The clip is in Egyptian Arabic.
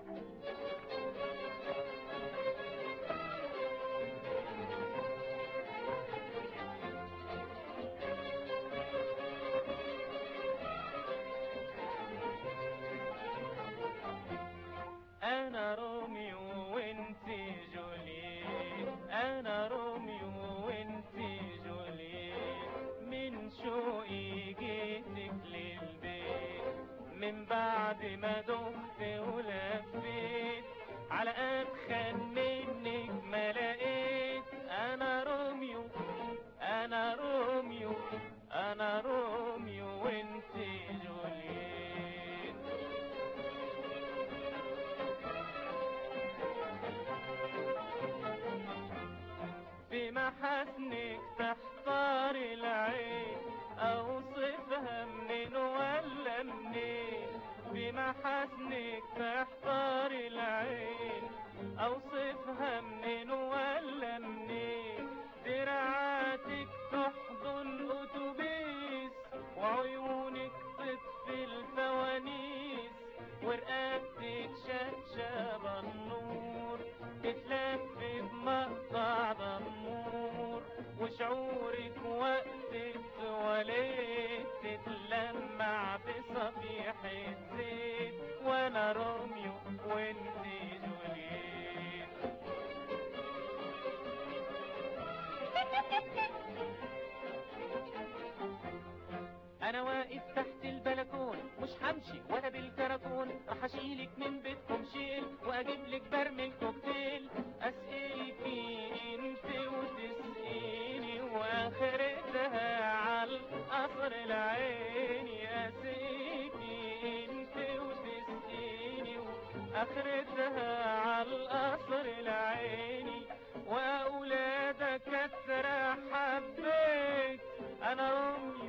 انا روميو وانتي جوليت انا روميو وانتي جوليت من شوقي جيتك للبيت من بعد ما دخت ولفيت على اتخن منك ما لقيت انا روميو انا روميو انا روميو وانتي جوليت بمحاسنك تحتار العين اوصفها منين ولا منين بمحاسنك تحتار العين اوصفها منين ولا منين دراعاتك تحضن اتوبيس وعيونك تطفي الفوانيس ورقبتك شبشب النور تتلف بمقطع دمور وشعورك وقت التواليت تتلمع بصفيحة زيت وانا روميو وانتي جوليت انا واقف تحت البلكون مش همشي ولا بالكراكون راح اشيلك من بيتكم شيل واجيب لك برميل كوكتيل اسقيكي انت وتسقيني واخرتها على القصر العيني اسقيكي انت وتسقيني واخرتها على القصر العيني واولادك كتر حبيت انا امي